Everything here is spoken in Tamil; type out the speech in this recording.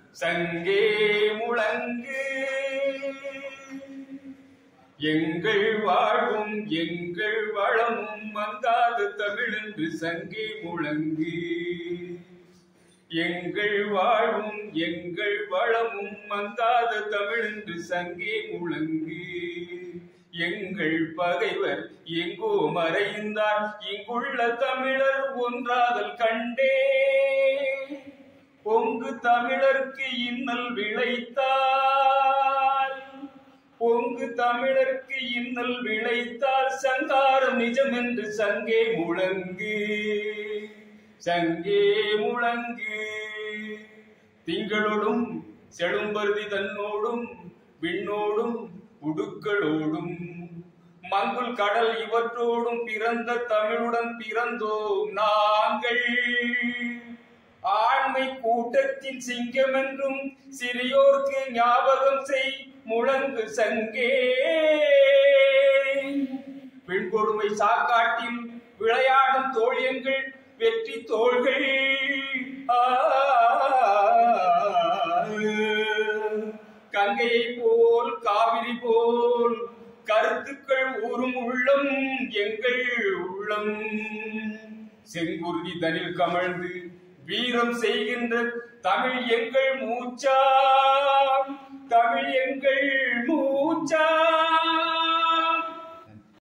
சங்கே முழங்கு எங்கள் வாழ்வும் எங்கள் வளமும் மங்காத தமிழென்று சங்கே முழங்கு எங்கள் வாழ்வும் எங்கள் வளமும் மங்காத தமிழென்று சங்கே முழங்கு எங்கள் பகைவர் எங்கோ மறைந்தார் இங்குள்ள தமிழர் ஒன்றாதல் கண்டே பொங்கு தமிழர்க்கு இன்னல் விளைத்தால் பொங்கு தமிழர்க்கு இன்னல் விளைத்தால் சங்காரம் நிஜம் என்று சங்கே முழங்கு சங்கே முழங்கு திங்களோடும் செழும்பருதி தன்னோடும் விண்ணோடும் உடுக்களோடும் மங்குல் கடல் இவற்றோடும் பிறந்த தமிழுடன் பிறந்தோம் நாங்கள் ஆண்மை கூட்டத்தின் சிங்கம் என்றும் சிறியோர்க்கு ஞாபகம் செய் முழங்கு சங்கே பெண் கொடுமை சாக்காட்டில் விளையாடும் தோழியங்கள் வெற்றி தோள்கள் ஆ, கங்கையை போல் காவிரி போல் கருத்துக்கள் ஊறும் உள்ளம் எங்கள் உள்ளம் செங்குருதி தனில் கமழ்ந்து வீரம் செய்கின்ற தமிழ் எங்கள் மூச்சா தமிழ் எங்கள் மூச்சா